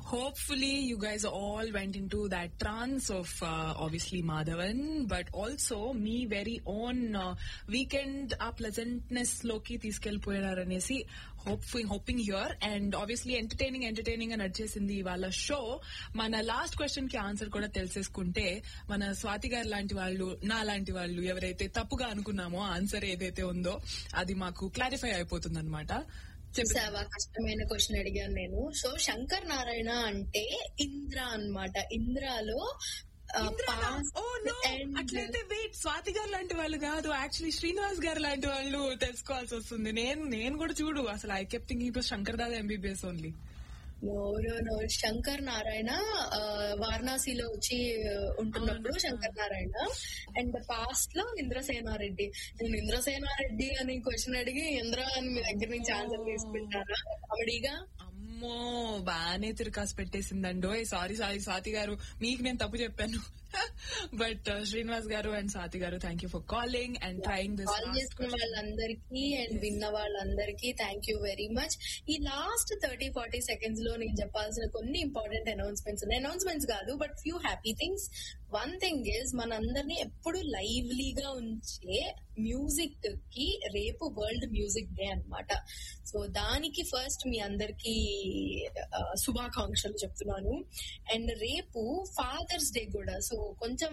hopefully you guys all went into that trance of uh, obviously Madhavan, but also me very own uh, weekend ఆ pleasantness లోకి తీసుకెళ్లిపోయారనేసి hoping hoping here and obviously entertaining entertaining అని నడిచేసింది వాళ్ళ show మన last question కి answer కూడా తెలిసేసుకుంటే మన స్వాతి గారు లాంటి వాళ్ళు నా లాంటి వాళ్ళు ఎవరైతే తప్పుగా అనుకున్నామో ఆన్సర్ ఏదైతే ఉందో అది మాకు క్లారిఫై అయిపోతుంది అనమాట చూసావా కష్టమైన క్వశ్చన్ అడిగాను నేను సో శంకర్ నారాయణ అంటే ఇంద్ర అన్నమాట ఇంద్రాలో ఆ, past ఓ నో and- అట్లయితే వెయిట్ స్వాతి గారు లాంటి వాళ్ళు కాదు యాక్చువల్లీ శ్రీనివాస్ గారు లాంటి వాళ్ళు తెలుసుకోవాల్సి వస్తుంది నేను నేను కూడా చూడు అసలు I keep thinking Shankar Dada MBBS only no no no Shankar Narayana ఆ, వారణాసిలో వచ్చి ఆ, ఉంటున్నప్పుడు అవును. శంకర్ నారాయణ అండ్ పాస్ట్ లో ఇంద్రసేనారెడ్డి నేను ఇంద్రసేనారెడ్డి అని క్వశ్చన్ అడిగి ఇంద్ర అని మీ దగ్గర నుంచి ఆన్సర్ తీసుకుంటారా కామెడీగా అమ్మో బానే తిరకాసు పెట్టేసిందండో సారీ సారీ స్వాతి గారు మీకు నేను తప్పు చెప్పాను బట్ శ్రీనివాస్ గారు అండ్ స్వాతి గారు thank you for calling and trying this call చేసుకున్న వాళ్ళందరికీ అండ్ విన్న వాళ్ళందరికీ థ్యాంక్ యూ వెరీ మచ్ ఈ లాస్ట్ థర్టీ ఫార్టీ సెకండ్స్ లో నేను చెప్పాల్సిన కొన్ని ఇంపార్టెంట్ అనౌన్స్మెంట్స్ ఉన్నాయి అనౌన్స్మెంట్స్ కాదు but few happy things one thing is మనందరినీ ఎప్పుడు లైవ్లీగా ఉంచే మ్యూజిక్ కి రేపు వరల్డ్ మ్యూజిక్ డే అన్నమాట సో దానికి ఫస్ట్ మీ అందరికి శుభాకాంక్షలు చెప్తున్నాను అండ్ రేపు ఫాదర్స్ డే కూడా సో కొంచెం